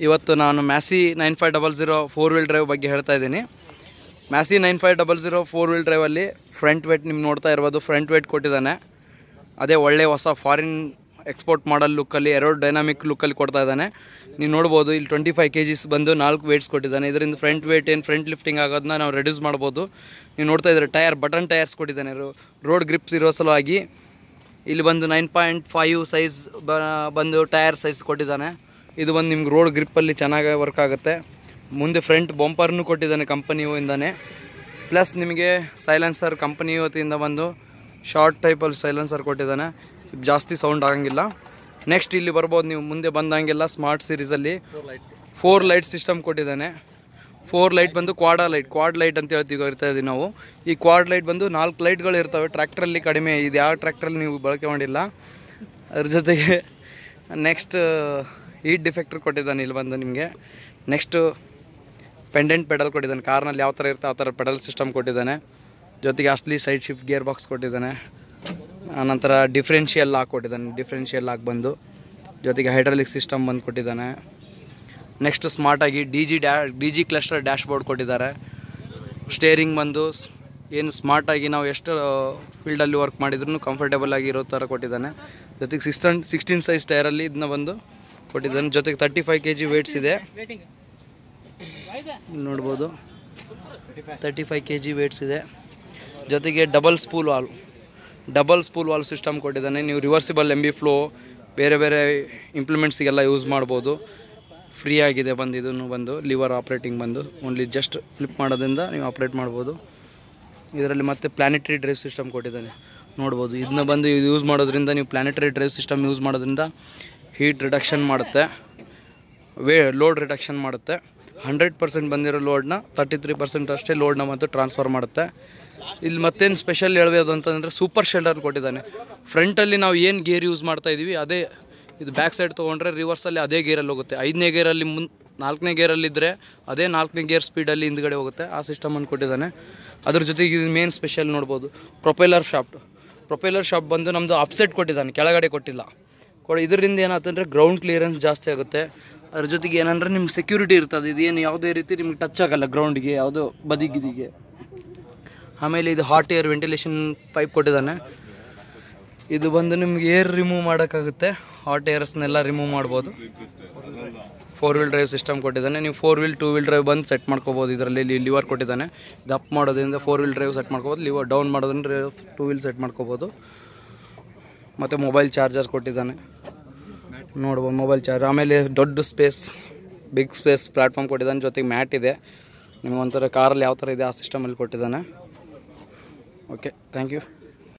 ಇವತ್ತು ನಾನು Massey nine five double zero four wheel drive ಬಗ್ಗೆ ಹೇಳ್ತಾ ಇದ್ದೀನಿ Massey nine five double zero four wheel ಡ್ರೈವಲ್ಲಿ ಫ್ರಂಟ್ ವೇಟ್ ನಿಮ್ಗೆ ನೋಡ್ತಾ ಇರ್ಬೋದು ಫ್ರಂಟ್ ವೇಟ್ ಕೊಟ್ಟಿದ್ದಾನೆ ಅದೇ ಒಳ್ಳೆ ಹೊಸ ಫಾರಿನ್ ಎಕ್ಸ್ಪೋರ್ಟ್ ಮಾಡಲ್ ಲುಕ್ಕಲ್ಲಿ ಎರಡು ಡೈನಾಮಿಕ್ ಲುಕ್ಕಲ್ಲಿ ಕೊಡ್ತಾ ಇದ್ದಾನೆ ನೀವು ನೋಡ್ಬೋದು ಇಲ್ಲಿ ಟ್ವೆಂಟಿ ಫೈವ್ ಕೆ ಜಿಸ್ ಬಂದು ನಾಲ್ಕು ವೇಟ್ಸ್ ಕೊಟ್ಟಿದ್ದಾನೆ ಇದರಿಂದ ಫ್ರಂಟ್ ವೇಟ್ ಏನು ಫ್ರಂಟ್ ಲಿಫ್ಟಿಂಗ್ ಆಗೋದನ್ನ ನಾವು ರೆಡ್ಯೂಸ್ ಮಾಡ್ಬೋದು ನೀವು ನೋಡ್ತಾ ಇದ್ದಾರೆ ಟೈರ್ ಬಟನ್ ಟೈರ್ಸ್ ಕೊಟ್ಟಿದ್ದಾನೆ ರೋಡ್ ಗ್ರಿಪ್ಸ್ ಇರೋ ಸಲುವಾಗಿ ಇಲ್ಲಿ ಬಂದು ನೈನ್ ಪಾಯಿಂಟ್ ಫೈವ್ ಸೈಜ್ ಬ ಬಂದು ಟೈರ್ ಸೈಜ್ ಕೊಟ್ಟಿದ್ದಾನೆ ಇದು ಬಂದು ನಿಮ್ಗೆ ರೋಡ್ ಗ್ರಿಪ್ಪಲ್ಲಿ ಚೆನ್ನಾಗಿ ವರ್ಕ್ ಆಗುತ್ತೆ ಮುಂದೆ ಫ್ರಂಟ್ ಬಂಪರ್ನು ಕೊಟ್ಟಿದ್ದಾನೆ ಕಂಪನಿಯಿಂದಾನೆ ಪ್ಲಸ್ ನಿಮಗೆ ಸೈಲೆನ್ಸರ್ ಕಂಪನಿ ವತಿಯಿಂದ ಬಂದು ಶಾರ್ಟ್ ಟೈಪಲ್ಲಿ ಸೈಲೆನ್ಸರ್ ಕೊಟ್ಟಿದ್ದಾನೆ ಜಾಸ್ತಿ ಸೌಂಡ್ ಆಗಂಗಿಲ್ಲ ನೆಕ್ಸ್ಟ್ ಇಲ್ಲಿ ಬರ್ಬೋದು ನೀವು ಮುಂದೆ ಬಂದಂಗೆಲ್ಲ ಸ್ಮಾರ್ಟ್ ಸೀರೀಸಲ್ಲಿ ಫೋರ್ ಲೈಟ್ ಸಿಸ್ಟಮ್ ಕೊಟ್ಟಿದ್ದಾನೆ ಫೋರ್ ಲೈಟ್ ಬಂದು ಕ್ವಾಡ ಲೈಟ್ ಕ್ವಾಡ್ ಲೈಟ್ ಅಂತ ಹೇಳ್ತೀವಿ ಇರ್ತಾ ಇದ್ದೀವಿ ನಾವು ಈ ಕ್ವಾಡ್ ಲೈಟ್ ಬಂದು ನಾಲ್ಕು ಲೈಟ್ಗಳು ಇರ್ತವೆ ಟ್ರ್ಯಾಕ್ಟ್ರಲ್ಲಿ ಕಡಿಮೆ ಇದು ಯಾವ ಟ್ರ್ಯಾಕ್ಟ್ರಲ್ಲಿ ನೀವು ಬಳಕೆ ಮಾಡಿಲ್ಲ ಅದ್ರ ಜೊತೆಗೆ ನೆಕ್ಸ್ಟ್ ಹೀಟ್ ಡಿಫೆಕ್ಟರ್ ಕೊಟ್ಟಿದ್ದಾನೆ ಇಲ್ಲಿ ಬಂದು ನಿಮಗೆ ನೆಕ್ಸ್ಟ್ ಪೆಂಡೆಂಟ್ ಪೆಡಲ್ ಕೊಟ್ಟಿದ್ದಾನೆ ಕಾರ್ನಲ್ಲಿ ಯಾವ ಥರ ಇರುತ್ತೆ ಆ ಥರ ಪೆಡಲ್ ಸಿಸ್ಟಮ್ ಕೊಟ್ಟಿದ್ದಾನೆ ಜೊತೆಗೆ ಅಸ್ಲಿ ಸೈಡ್ ಶಿಫ್ಟ್ ಗೇರ್ ಬಾಕ್ಸ್ ಕೊಟ್ಟಿದ್ದಾನೆ ಆನಂತರ ಡಿಫ್ರೆನ್ಷಿಯಲ್ ಲಾಕ್ ಕೊಟ್ಟಿದ್ದಾನೆ ಡಿಫ್ರೆನ್ಷಿಯಲ್ ಲಾಕ್ ಬಂದು ಜೊತೆಗೆ ಹೈಡ್ರಾಲಿಕ್ ಸಿಸ್ಟಮ್ ಬಂದು ಕೊಟ್ಟಿದ್ದಾನೆ ನೆಕ್ಸ್ಟ್ ಸ್ಮಾರ್ಟಾಗಿ ಡಿ ಜಿ ಡ್ಯಾ D G cluster dash board ಕೊಟ್ಟಿದ್ದಾರೆ ಸ್ಟೇರಿಂಗ್ ಬಂದು ಸ್- ಏನು ಸ್ಮಾರ್ಟಾಗಿ ನಾವು ಎಷ್ಟು ಫೀಲ್ಡಲ್ಲಿ ವರ್ಕ್ ಮಾಡಿದ್ರು ಕಂಫರ್ಟೇಬಲ್ ಆಗಿ ಇರೋ ಥರ ಕೊಟ್ಟಿದ್ದಾನೆ ಜೊತೆಗೆ ಸಿಕ್ಸ್ಟನ್ ಸಿಕ್ಸ್ಟೀನ್ ಸೈಜ್ ಟೈರಲ್ಲಿ ಇದನ್ನ ಬಂದು ಕೊಟ್ಟಿದ್ದಾನೆ ಜೊತೆಗೆ thirty five K G weights ಇದೆ ಇಲ್ಲಿ ನೋಡ್ಬೋದು thirty five K G weights ಇದೆ ಜೊತೆಗೆ double spool valve double spool valve system ಕೊಟ್ಟಿದ್ದಾನೆ ನೀವು ರಿವರ್ಸಿಬಲ್ ಎಮ್ ಬಿ ಫ್ಲೋ ಬೇರೆ ಬೇರೆ ಇಂಪ್ಲಿಮೆಂಟ್ಸಿಗೆಲ್ಲ ಯೂಸ್ ಮಾಡ್ಬೋದು ಫ್ರೀ ಆಗಿದೆ ಬಂದು ಇದನ್ನು ಬಂದು ಲಿವರ್ ಆಪ್ರೇಟಿಂಗ್ ಬಂದು ಓನ್ಲಿ ಜಸ್ಟ್ ಫ್ಲಿಪ್ ಮಾಡೋದ್ರಿಂದ ನೀವು ಆಪ್ರೇಟ್ ಮಾಡ್ಬೋದು ಇದರಲ್ಲಿ ಮತ್ತೆ ಪ್ಲಾನೆಟರಿ ಡ್ರೈವ್ ಸಿಸ್ಟಮ್ ಕೊಟ್ಟಿದ್ದಾನೆ ನೋಡ್ಬೋದು ಇದನ್ನ ಬಂದು ಯೂಸ್ ಮಾಡೋದ್ರಿಂದ ನೀವು ಪ್ಲಾನೆಟರಿ ಡ್ರೈವ್ ಸಿಸ್ಟಮ್ ಯೂಸ್ ಮಾಡೋದ್ರಿಂದ ಹೀಟ್ ರಿಡಕ್ಷನ್ ಮಾಡುತ್ತೆ ವೇ ಲೋಡ್ ರಿಡಕ್ಷನ್ ಮಾಡುತ್ತೆ ಹಂಡ್ರೆಡ್ ಪರ್ಸೆಂಟ್ ಬಂದಿರೋ ಲೋಡ್ನ ತರ್ಟಿ ತ್ರೀ ಪರ್ಸೆಂಟ್ ಅಷ್ಟೇ ಲೋಡ್ನ ಮತ್ತು ಟ್ರಾನ್ಸ್ಫರ್ ಮಾಡುತ್ತೆ ಇಲ್ಲಿ ಮತ್ತೇನು ಸ್ಪೆಷಲ್ ಹೇಳ್ಬೋದು ಅಂತಂದರೆ ಸೂಪರ್ ಶೆಲ್ಡರ್ ಕೊಟ್ಟಿದ್ದಾನೆ ಫ್ರಂಟಲ್ಲಿ ನಾವು ಏನು ಗೇರ್ ಯೂಸ್ ಮಾಡ್ತಾ ಇದ್ದೀವಿ ಅದೇ ಇದು ಬ್ಯಾಕ್ ಸೈಡ್ ತೊಗೊಂಡ್ರೆ ರಿವರ್ಸಲ್ಲಿ ಅದೇ ಗೇರಲ್ಲಿ ಹೋಗುತ್ತೆ ಐದನೇ ಗೇರಲ್ಲಿ ಮುನ್ ನಾಲ್ಕನೇ ಗೇರಲ್ಲಿದ್ದರೆ ಅದೇ ನಾಲ್ಕನೇ ಗೇರ್ ಸ್ಪೀಡಲ್ಲಿ ಹಿಂದ್ಗಡೆ ಹೋಗುತ್ತೆ ಆ ಸಿಸ್ಟಮನ್ನು ಕೊಟ್ಟಿದ್ದಾನೆ ಅದ್ರ ಜೊತೆಗೆ ಇದು ಮೇನ್ ಸ್ಪೆಷಲ್ ನೋಡ್ಬೋದು ಪ್ರೊಪೆಲರ್ ಶಾಫ್ಟ್ ಪ್ರೊಪೆಲರ್ ಶಾಪ್ ಬಂದು ನಮ್ಮದು ಅಪ್ಸೆಟ್ ಕೊಟ್ಟಿದ್ದಾನೆ ಕೆಳಗಡೆ ಕೊಟ್ಟಿಲ್ಲ ಕೊಡಿ ಇದರಿಂದ ಏನಾಗ್ತಂದ್ರೆ ಗ್ರೌಂಡ್ ಕ್ಲಿಯರೆನ್ಸ್ ಜಾಸ್ತಿ ಆಗುತ್ತೆ ಅದ್ರ ಜೊತೆಗೆ ಏನಂದ್ರೆ ನಿಮ್ಗೆ ಸೆಕ್ಯೂರಿಟಿ ಇರ್ತದೆ ಇದೇನು ಯಾವುದೇ ರೀತಿ ನಿಮ್ಗೆ ಟಚ್ ಆಗಲ್ಲ ಗ್ರೌಂಡ್ಗೆ ಯಾವುದೋ ಬದಿಗಿದಿಗೆ ಆಮೇಲೆ ಇದು ಹಾಟ್ ಏರ್ ವೆಂಟಿಲೇಷನ್ ಪೈಪ್ ಕೊಟ್ಟಿದ್ದಾನೆ ಇದು ಬಂದು ನಿಮ್ಗೆ ಏರ್ ರಿಮೂವ್ ಮಾಡೋಕ್ಕಾಗುತ್ತೆ ಹಾಟ್ ಏರ್ಸ್ನೆಲ್ಲ ರಿಮೂವ್ ಮಾಡ್ಬೋದು ಫೋರ್ ವೀಲ್ ಡ್ರೈವ್ ಸಿಸ್ಟಮ್ ಕೊಟ್ಟಿದ್ದಾನೆ ನೀವು four wheel two wheel drive ಬಂದು ಸೆಟ್ ಮಾಡ್ಕೋಬೋದು ಇದರಲ್ಲಿ ಲಿವರ್ ಕೊಟ್ಟಿದ್ದಾನೆ ಇದು ಅಪ್ ಮಾಡೋದ್ರಿಂದ ಫೋರ್ ವೀಲ್ ಡ್ರೈವ್ ಸೆಟ್ ಮಾಡ್ಕೋಬೋದು ಲಿವರ್ ಡೌನ್ ಮಾಡೋದ್ರಿಂದ ಟೂ ವೀಲ್ ಸೆಟ್ ಮಾಡ್ಕೋಬೋದು ಮತ್ತು ಮೊಬೈಲ್ ಚಾರ್ಜರ್ ಕೊಟ್ಟಿದ್ದಾನೆ ನೋಡ್ಬೋದು ಮೊಬೈಲ್ ಚಾರ್ಜ್ ಆಮೇಲೆ ದೊಡ್ಡ ಸ್ಪೇಸ್ ಬಿಗ್ ಸ್ಪೇಸ್ ಪ್ಲ್ಯಾಟ್ಫಾರ್ಮ್ ಕೊಟ್ಟಿದ್ದಾನೆ ಜೊತೆಗೆ ಮ್ಯಾಟ್ ಇದೆ ನಿಮ್ಗೆ ಒಂಥರ ಕಾರಲ್ಲಿ ಯಾವ ಥರ ಇದೆ ಆ ಸಿಸ್ಟಮಲ್ಲಿ ಕೊಟ್ಟಿದ್ದಾನೆ ಓಕೆ ಥ್ಯಾಂಕ್ ಯು